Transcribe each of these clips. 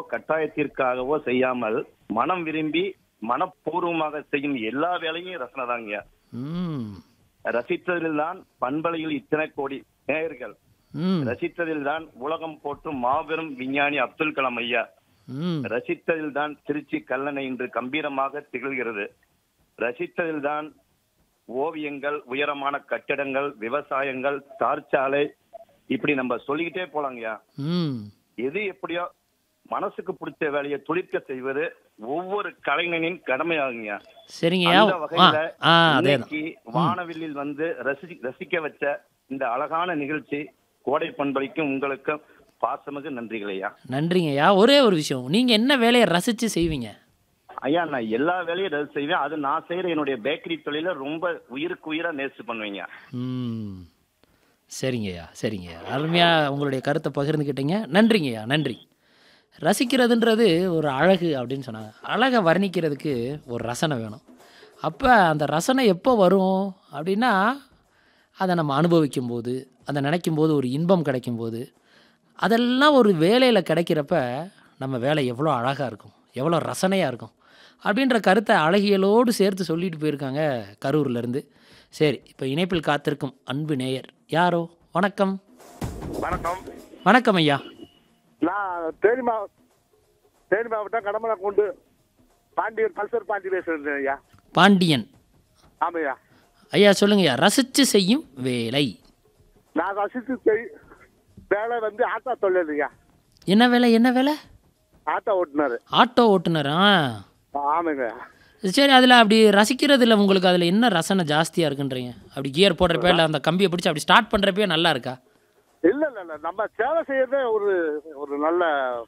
கட்டாயத்திற்காகவோ செய்யாமல் மனம் விரும்பி மனப்பூர்வமாக செய்யும் எல்லா வேலையும் ரசனை தாங்க ம் ரசித்ததில்தான் பண்பலையில் இத்தனை கோடி நேயர்கள் ம் ரசித்ததில்தான் உலகம் போற்றும் மாபெரும் விஞ்ஞானி அப்துல் கலாம் ஐயா ம் ரசித்ததில்தான் திருச்சி கல்லணை இன்று கம்பீரமாக திகழ்கிறது ரசித்ததில்தான் ஓவியங்கள் உயரமான கட்டிடங்கள் விவசாயங்கள் தார்ச்சாலை இப்படி நம்ம சொல்லிக்கிட்டே போலாங்கய்யா ம் எது எப்படியோ மனசுக்கு பிடிச்ச வேலையை துளிர்க்க செய்வது ஒவ்வொரு கலைஞனின் கடமையாகுங்க சரிங்கய்யா அந்த ஆ வகையில ஆ அதே தான் இன்னைக்கு வானவில்லில் வந்து ரசி ரசிக்க வச்ச இந்த அழகான நிகழ்ச்சி கோடை பண்பளிக்கும் உங்களுக்கும் பாசமிகு நன்றிகளையா நன்றிங்கய்யா ஒரே ஒரு விஷயம் நீங்கள் என்ன வேலையை ரசித்து செய்வீங்க ஐயா நான் எல்லா வேலையும் ரசி செய்வேன் அது நான் செய்யற என்னுடைய பேக்கரி தொழில ரொம்ப உயிருக்கு உயிரா நேசிச்சு பண்ணுவீங்க ம் சரிங்கய்யா சரிங்கய்யா அருமையாக உங்களுடைய கருத்தை பகிர்ந்துக்கிட்டீங்க நன்றிங்கய்யா நன்றி ரசிக்கிறதுன்றது ஒரு அழகு அப்படின்னு சொன்னாங்க அழகை வர்ணிக்கிறதுக்கு ஒரு ரசனை வேணும் அப்போ அந்த ரசனை எப்போ வரும் அப்படின்னா அதை நம்ம அனுபவிக்கும் போது அதை நினைக்கும் போது ஒரு இன்பம் கிடைக்கும் போது அதெல்லாம் ஒரு வேலையில் கிடைக்கிறப்ப நம்ம வேலை எவ்வளோ அழகாக இருக்கும் எவ்வளோ ரசனையாக இருக்கும் அப்படின்ற கருத்தை அழகியலோடு சேர்த்து சொல்லிட்டு போயிருக்காங்க கரூர்லேருந்து சரி இப்போ இணைப்பில் காத்திருக்கும் அன்பு நேயர் யாரோ வணக்கம் வணக்கம் வணக்கம் ஐயா நான் தேனி மாவ தேனி மாவட்டம் கடமலை கொண்டு பாண்டியன் பல்சர் பாண்டி பேசுறேன் ஐயா பாண்டியன் ஆமையா ஐயா சொல்லுங்கய்யா ரசித்து செய்யும் வேலை நான் ரசித்து செய் வேலை வந்து ஆட்டோ தொழில் ஐயா என்ன வேலை என்ன வேலை ஆட்டோ ஓட்டுனாரு ஆட்டோ ஓட்டுனரா ஆமாங்க சரி அதில் அப்படி ரசிக்கிறதுல உங்களுக்கு அதில் என்ன ரசனை ஜாஸ்தியாக இருக்குன்றீங்க அப்படி கியர் போடுறப்ப இல்லை அந்த கம்பியை பிடிச்சி அப்படி ஸ்டார்ட் பண்ணுறப்பே நல்லா இருக்கா இல்ல இல்ல இல்ல நம்ம சேவை செய்யறதே ஒரு ஒரு நல்ல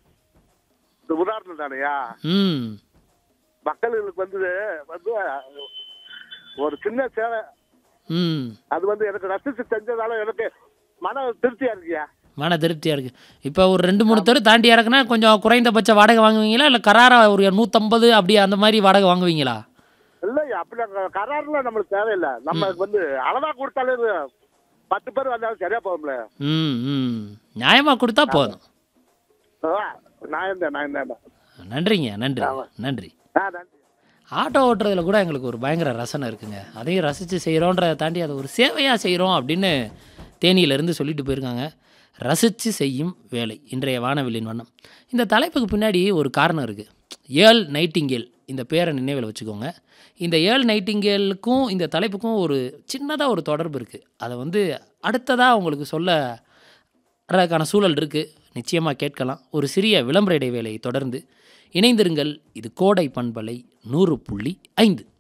ஒரு உதாரணம் தானையா ம் மக்களுக்கு வந்து வந்து ஒரு சின்ன சேவை ம் அது வந்து எனக்கு ரசித்து செஞ்சதால எனக்கு மன திருப்தியா இருக்கியா மன திருப்தியாக இருக்குது இப்போ ஒரு ரெண்டு மூணு தெரு தாண்டி இறக்குனா கொஞ்சம் குறைந்தபட்ச வாடகை வாங்குவீங்களா இல்லை கராரா ஒரு நூற்றம்பது அப்படி அந்த மாதிரி வாடகை வாங்குவீங்களா இல்லையா அப்படி கராறுல நம்மளுக்கு தேவையில்லை நம்மளுக்கு வந்து அளவா கொடுத்தாலே இது பத்து பேர் வந்தாலும் சரியா போகும்ல ம் ம் நியாயமாக கொடுத்தா போதும் ஆ, நான் இருந்தேன் நான் இருந்தேன் நன்றிங்க நன்றி நன்றி ஆ நன்றி ஆட்டோ ஓட்டுறதுல கூட எங்களுக்கு ஒரு பயங்கர ரசனை இருக்குங்க அதையும் ரசித்து செய்கிறோன்றதை தாண்டி அதை ஒரு சேவையாக செய்கிறோம் அப்படின்னு தேனியிலேருந்து சொல்லிட்டு போயிருக்காங்க ரசித்து செய்யும் வேலை இன்றைய வானவில்லின் வண்ணம் இந்த தலைப்புக்கு பின்னாடி ஒரு காரணம் இருக்குது ஏல் நைட்டிங்கேல் இந்த பேரை நினைவில் வச்சுக்கோங்க இந்த ஏல் நைட்டிங்கேலுக்கும் இந்த தலைப்புக்கும் ஒரு சின்னதாக ஒரு தொடர்பு இருக்குது அதை வந்து அடுத்ததாக உங்களுக்கு சொல்ல அதற்கான சூழல் இருக்குது நிச்சயமாக கேட்கலாம் ஒரு சிறிய விளம்பர இடைவேளையை தொடர்ந்து இணைந்திருங்கள் இது கோடை பண்பலை நூறு புள்ளி ஐந்து